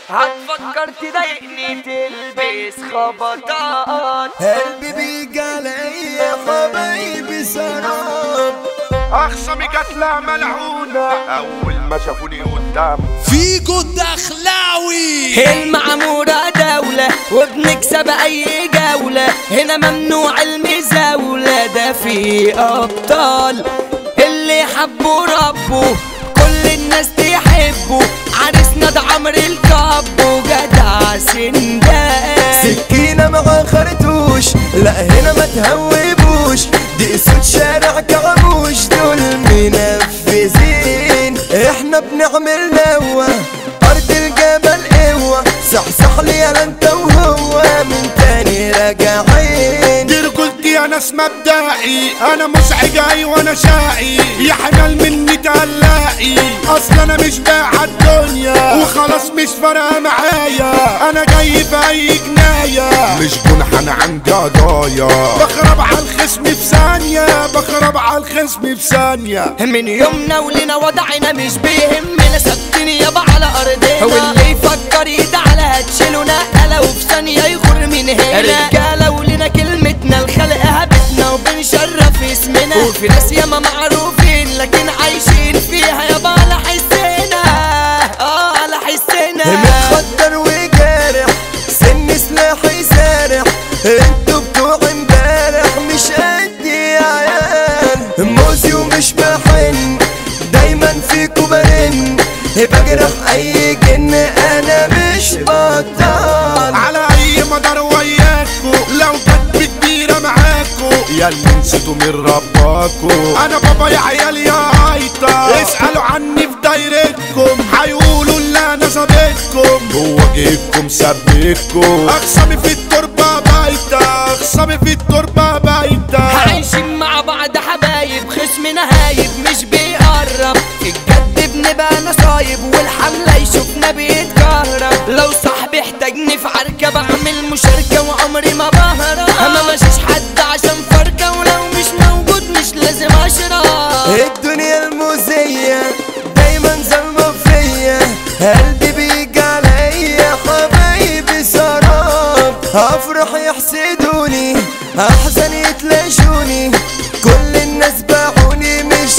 هتفكر تضايقني تلبس خبطات قلبي بيجي عليا حبايبي سراب اخصمي جات لها ملعونة اول ما شافوني قدام فيجو الدخلاوي المعمورة دولة وبنكسب أي جولة هنا ممنوع المزاولة ده في أبطال اللي حبوا ربه كل الناس تحبه عريسنا ده عمرو الكابو جدع سندان سكينة مع خرطوش لا هنا ما تهوبوش دي اسود شارع كعبوش دول منفذين احنا بنعمل نوة ارض الجبل قوة صحصح لي يا انت وهو من تاني راجعين دي رجولتي انا ناس مبدئي انا مزعج ايوه انا شقي يا حمال مني تقلقي اصل انا مش باع الدنيا وخلاص مش فارقه معايا انا جاي في اي جنايه مش جنح انا عندي قضايا بخرب على الخصم في ثانيه بخرب على الخصم في ثانيه من يومنا ولنا وضعنا مش بيهمنا ثابتين يابا على ارضنا واللي يفكر يتعالى هتشيله نقله وفي ثانيه يغر من هنا رجاله ولنا كلمتنا الخلق هبتنا وبنشرف اسمنا وفي ناس ياما معروفين لكن عايشين فيها يابا على حسنا اه على حسنا متخدر وجارح سن سلاحي سارح انتوا بتوع امبارح مش قدي يا عيال موزي ومش بحن دايما فيكوا برن بجرح اي جن انا مش بطال على اي مدار وياكو لو كانت كبيرة معاكو يا اللي نسيتوا من رباكو انا بابا يا عيال يا هايطة اسألوا عني في دايرتكم هيقولوا اللي انا سابتكم هو جيبكم سبتكم اخصمي في التربة بايتة اخصمي في التربة بايتة عايشين مع بعض حبايب خصمنا هايب مش بيقرب في الجد بنبقى نصايب والحملة يشوفنا بيتكهرب لو صاحبي احتاجني في عركة بعمل مشاركة وعمري ما بهرب اما مشيش حد عشان فركة ولو مش موجود مش لازم اشرب الدنيا الموزية دايما ظلمة فيا قلبي بيجي عليا حبايبي سراب افرح يحسدوني احزن يتلاشوني كل الناس باعوني مش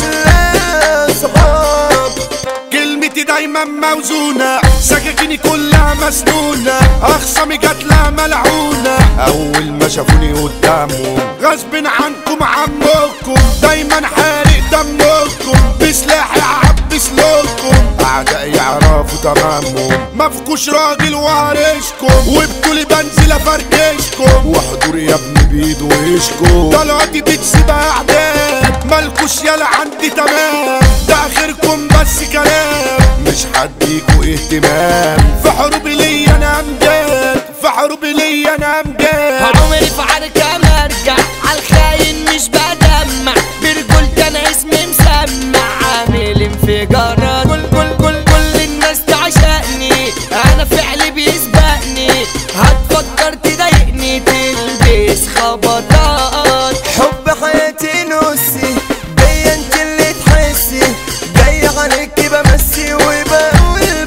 لا صحاب كلمتي دايما موزونة سكاكيني كلها مسنونة أخصامي جات لها ملعونة أول ما شافوني قدامهم غصب عنكم عمكم دايما حارق دمكم بسلاحي أعبس لكم أعدائي يعرفوا تمامهم مفكوش راجل وعرشكم وبطولي بنزل أفركشكم وحضوري يا ابني بيد وشكم طلعتي بتسيب أعداد مالكوش يالا عندي تمام ده آخركم بس كلام مش هديكوا اهتمام في حروبي ليا انا امجاد في حروبي ليا انا امجاد عمري في عركة مرجع عالخاين مش بدمع برجولتي انا اسمي مسمع عامل انفجارات كل كل كل كل الناس تعشقني انا فعلي بيسبقني هتفكر تضايقني تلبس خبطات حب حياتي نصي بيا انت اللي تحسي جاي عليك بمسي وبقول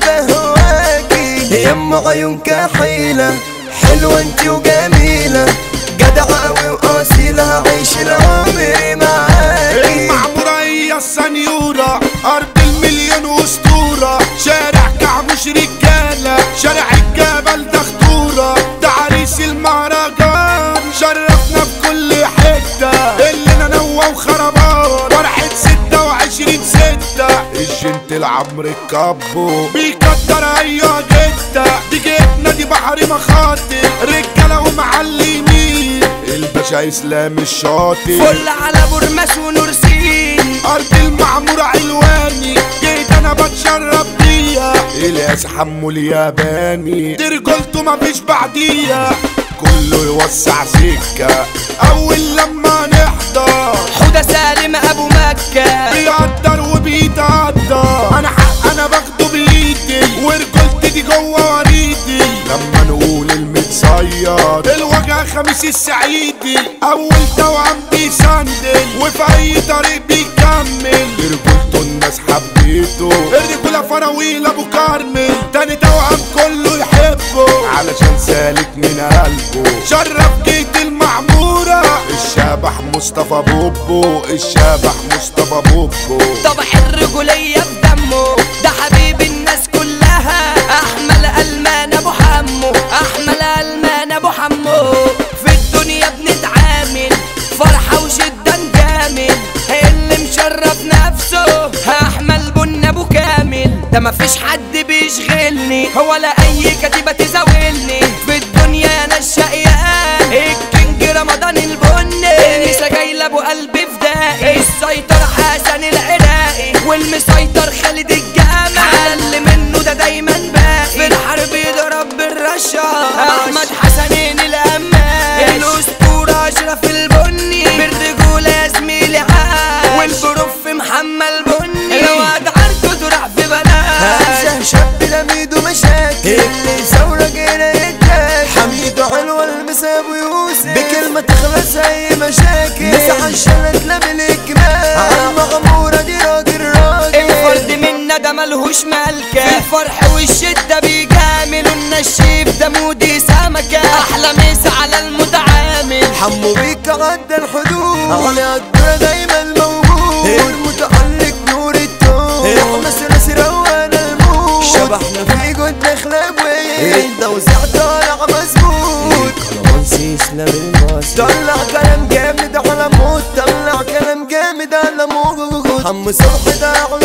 بهواكي يا ام عيون كحيلة حلوة انت وجميلة جدعة قوي واصيلة هعيش العمر معاكي المعمورة هي السنيورة أرض المليون واسطورة شارع كعبوش رجالة شارع الجبل ده خطورة ده عريس المهرجان شرفنا في كل حتة اللي نوى وخربان فرحة ستة وعشرين ستة الجنت العمر الكابو بيقدر أيوة جدة دي جبنا دي بحر مخاطر رجالة ومعلمين الباشا إسلام الشاطر فل على برمس ونورسين ارض المعمورة علواني جيت انا بتشرب بيها الياس حمو الياباني دي رجولته مفيش بعديها كله يوسع سكة اول لما نحضر حودة سالم ابو مكة بيقدر وبيتقدر انا حق انا باخده بايدي ورجولتي دي جوه وريدي لما نقول المتصيد الوجع خميس السعيدي اول توأم بيسندل وفي اي طريق بيكمل رجولته الناس حبيته الرجولة فراويل ابو كارمل تاني توأم كله سالك من قلبه شرف جيت المعمورة الشبح مصطفى بوبو الشبح مصطفى بوبو طبع الرجولية في دمه ده حبيب الناس كلها احمل المان ابو حمو احمل المان ابو حمو في الدنيا بنتعامل فرحة وشدة جامل اللي مشرف نفسه احمل بن ابو كامل ده مفيش حد بيشغلني ولا اي كتيبة تزاولني في الدنيا انا الشقيان الكينج رمضان البني النسا جايله ابو قلبي فدائي السيطر حسن العراقي والمسيطر خالد الجامع على اللي منه ده دايما باقي في الحرب يضرب بالرشاش احمد حسنين الامان الاسطوره اشرف البني بالرجوله يا زميلي عاش والبروف محمد بني لو ادعرته تروح في بلاش هذا شاب لميد ومشاكل اللي ثورة جينا يتاكل حميد حلوة المسا ابو يوسف بكلمة تخلص اي مشاكل مسح الشلت لم الكمال عالمغمورة دي راجل راجل الفرد منا ده ملهوش ملكة في الفرح والشدة بيجامل النشيب ده مودي سمكة أحلى مسا على المتعامل حمو بيك عدى الحدود على الدرة دايما موجود المتألق نور التوب احنا سلاسي روانا الموت شبحنا في جود نخلب وين التوزيع طالع مظبوط كلامونسي اسلام الماس طلع كلام جامد على موت طلع كلام جامد على موت حمو صبحي ده على